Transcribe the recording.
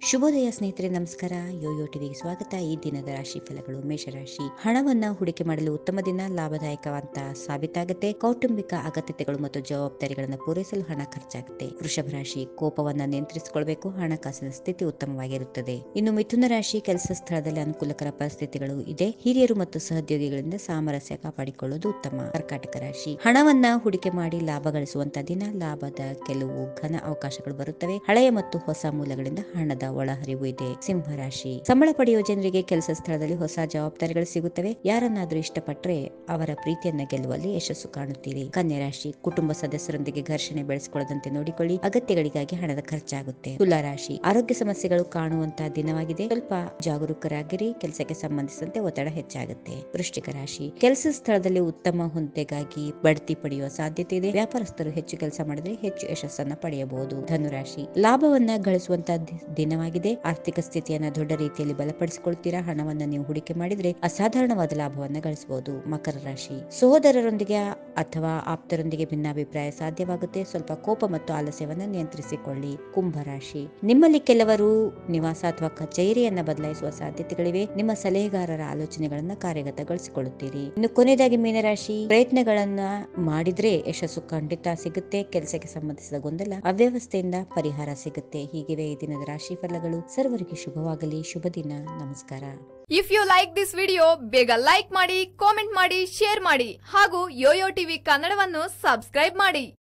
ಶುಭೋದಯ ಸ್ನೇಹಿತರೆ ನಮಸ್ಕಾರ ಯೋಯೋ ಟಿವಿಗೆ ಸ್ವಾಗತ ಈ ದಿನದ ರಾಶಿ ಫಲಗಳು ಮೇಷರಾಶಿ ಹಣವನ್ನ ಹೂಡಿಕೆ ಮಾಡಲು ಉತ್ತಮ ದಿನ ಲಾಭದಾಯಕವಂತ ಸಾಬೀತಾಗುತ್ತೆ ಕೌಟುಂಬಿಕ ಅಗತ್ಯತೆಗಳು ಮತ್ತು ಜವಾಬ್ದಾರಿಗಳನ್ನು ಪೂರೈಸಲು ಹಣ ಖರ್ಚಾಗುತ್ತೆ ವೃಷಭ ರಾಶಿ ಕೋಪವನ್ನ ನಿಯಂತ್ರಿಸಿಕೊಳ್ಬೇಕು ಹಣಕಾಸಿನ ಸ್ಥಿತಿ ಉತ್ತಮವಾಗಿರುತ್ತದೆ ಇನ್ನು ಮಿಥುನ ರಾಶಿ ಕೆಲಸ ಸ್ಥಳದಲ್ಲಿ ಅನುಕೂಲಕರ ಪರಿಸ್ಥಿತಿಗಳು ಇದೆ ಹಿರಿಯರು ಮತ್ತು ಸಹೋದ್ಯೋಗಿಗಳಿಂದ ಸಾಮರಸ್ಯ ಕಾಪಾಡಿಕೊಳ್ಳುವುದು ಉತ್ತಮ ಕರ್ಕಾಟಕ ರಾಶಿ ಹಣವನ್ನ ಹೂಡಿಕೆ ಮಾಡಿ ಲಾಭ ಗಳಿಸುವಂತ ದಿನ ಲಾಭದ ಕೆಲವು ಘನ ಅವಕಾಶಗಳು ಬರುತ್ತವೆ ಹಳೆಯ ಮತ್ತು ಹೊಸ ಮೂಲಗಳಿಂದ ಹಣದ ಒಳಹರಿವು ಇದೆ ಸಿಂಹ ರಾಶಿ ಸಂಬಳ ಪಡೆಯುವ ಜನರಿಗೆ ಕೆಲಸ ಸ್ಥಳದಲ್ಲಿ ಹೊಸ ಜವಾಬ್ದಾರಿಗಳು ಸಿಗುತ್ತವೆ ಯಾರನ್ನಾದ್ರೂ ಇಷ್ಟಪಟ್ಟರೆ ಅವರ ಪ್ರೀತಿಯನ್ನ ಗೆಲ್ಲುವಲ್ಲಿ ಯಶಸ್ಸು ಕಾಣುತ್ತೀರಿ ಕನ್ಯಾ ರಾಶಿ ಕುಟುಂಬ ಸದಸ್ಯರೊಂದಿಗೆ ಘರ್ಷಣೆ ಬೆಳೆಸಿಕೊಳ್ಳದಂತೆ ನೋಡಿಕೊಳ್ಳಿ ಅಗತ್ಯಗಳಿಗಾಗಿ ಹಣದ ಖರ್ಚಾಗುತ್ತೆ ತುಲಾ ರಾಶಿ ಆರೋಗ್ಯ ಸಮಸ್ಯೆಗಳು ಕಾಣುವಂತಹ ದಿನವಾಗಿದೆ ಸ್ವಲ್ಪ ಜಾಗರೂಕರಾಗಿರಿ ಕೆಲಸಕ್ಕೆ ಸಂಬಂಧಿಸಿದಂತೆ ಒತ್ತಡ ಹೆಚ್ಚಾಗುತ್ತೆ ವೃಶ್ಚಿಕ ರಾಶಿ ಕೆಲಸ ಸ್ಥಳದಲ್ಲಿ ಉತ್ತಮ ಹುದ್ದೆಗಾಗಿ ಬಡ್ತಿ ಪಡೆಯುವ ಸಾಧ್ಯತೆ ಇದೆ ವ್ಯಾಪಾರಸ್ಥರು ಹೆಚ್ಚು ಕೆಲಸ ಮಾಡಿದ್ರೆ ಹೆಚ್ಚು ಯಶಸ್ಸನ್ನ ಪಡೆಯಬಹುದು ಧನುರಾಶಿ ಲಾಭವನ್ನ ಗಳಿಸುವಂತಹ ದಿ- ದಿನವಾಗಿದೆ ಆರ್ಥಿಕ ಸ್ಥಿತಿಯನ್ನ ದೊಡ್ಡ ರೀತಿಯಲ್ಲಿ ಬಲಪಡಿಸಿಕೊಳ್ತೀರಾ ಹಣವನ್ನ ನೀವು ಹೂಡಿಕೆ ಮಾಡಿದ್ರೆ ಅಸಾಧಾರಣವಾದ ಲಾಭವನ್ನ ಗಳಿಸಬಹುದು ಮಕರ ರಾಶಿ ಸಹೋದರರೊಂದಿಗೆ ಅಥವಾ ಆಪ್ತರೊಂದಿಗೆ ಭಿನ್ನಾಭಿಪ್ರಾಯ ಸಾಧ್ಯವಾಗುತ್ತೆ ಸ್ವಲ್ಪ ಕೋಪ ಮತ್ತು ಆಲಸ್ಯವನ್ನ ನಿಯಂತ್ರಿಸಿಕೊಳ್ಳಿ ಕುಂಭರಾಶಿ ನಿಮ್ಮಲ್ಲಿ ಕೆಲವರು ನಿವಾಸ ಅಥವಾ ಕಚೇರಿಯನ್ನ ಬದಲಾಯಿಸುವ ಸಾಧ್ಯತೆಗಳಿವೆ ನಿಮ್ಮ ಸಲಹೆಗಾರರ ಆಲೋಚನೆಗಳನ್ನ ಕಾರ್ಯಗತಗೊಳಿಸಿಕೊಳ್ಳುತ್ತೀರಿ ಇನ್ನು ಕೊನೆಯದಾಗಿ ಮೀನರಾಶಿ ಪ್ರಯತ್ನಗಳನ್ನ ಮಾಡಿದ್ರೆ ಯಶಸ್ಸು ಖಂಡಿತ ಸಿಗುತ್ತೆ ಕೆಲಸಕ್ಕೆ ಸಂಬಂಧಿಸಿದ ಗೊಂದಲ ಅವ್ಯವಸ್ಥೆಯಿಂದ ಪರಿಹಾರ ಸಿಗುತ್ತೆ ಹೀಗಿವೆ ಈ ದಿನದ ರಾಶಿ ಫಲಗಳು ಸರ್ವರಿಗೆ ಶುಭವಾಗಲಿ ಶುಭ ದಿನ ನಮಸ್ಕಾರ if you like this video ಬೇಗ ಲೈಕ್ ಮಾಡಿ ಕಾಮೆಂಟ್ ಮಾಡಿ ಶೇರ್ ಮಾಡಿ ಹಾಗೂ ಯೋಯೋ ಟಿವಿ ಕನ್ನಡವನ್ನು ಸಬ್ಸ್ಕ್ರೈಬ್ ಮಾಡಿ